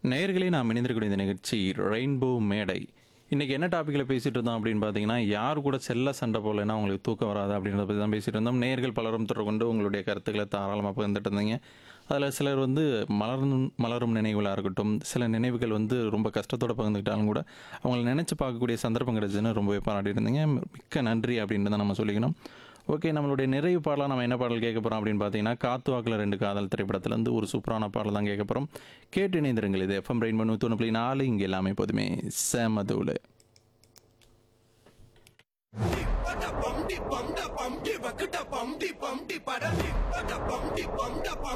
நேயர்களே நாம் இணைந்திருக்கக்கூடிய இந்த நிகழ்ச்சி ரெயின்போ மேடை இன்றைக்கி என்ன டாப்பிக்கில் பேசிகிட்டு இருந்தோம் அப்படின்னு பார்த்தீங்கன்னா யார் கூட செல்ல சண்டை போகலைன்னா உங்களுக்கு தூக்கம் வராது அப்படின்றத பற்றி தான் பேசிகிட்டு இருந்தோம் நேயர்கள் பலரும் தொடர்பு கொண்டு உங்களுடைய கருத்துக்களை தாராளமாக பகிர்ந்துட்டு இருந்தீங்க அதில் சிலர் வந்து மலரும் மலரும் நினைவுகளாக இருக்கட்டும் சில நினைவுகள் வந்து ரொம்ப கஷ்டத்தோட பகிர்ந்துக்கிட்டாலும் கூட அவங்கள நினச்சி பார்க்கக்கூடிய சந்தர்ப்பம் கிடைச்சுன்னு ரொம்பவே பாராட்டிட்டு இருந்தீங்க மிக்க நன்றி அப்படின்னு தான் நம்ம சொல்லிக்கணும் ஓகே நம்மளுடைய நிறைவு பாடலாம் நம்ம என்ன பாடல் கேட்க போகிறோம் அப்படின்னு பார்த்தீங்கன்னா காத்து வாக்கில் ரெண்டு காதல் திரைப்படத்துலேருந்து ஒரு சூப்பரான பாடல் தான் கேட்க போகிறோம் கேட்டு இணைந்திருங்கள் இது எஃப்எம் ரெயின் பண்ணு தொண்ணூறு புள்ளி நாலு இங்கே எல்லாமே எப்போதுமே சேமதூள் பட பம்டி பம்ட பம்டி வக்குட பம்டி பம்டி பட பட பம்டி பம்ட பம்டி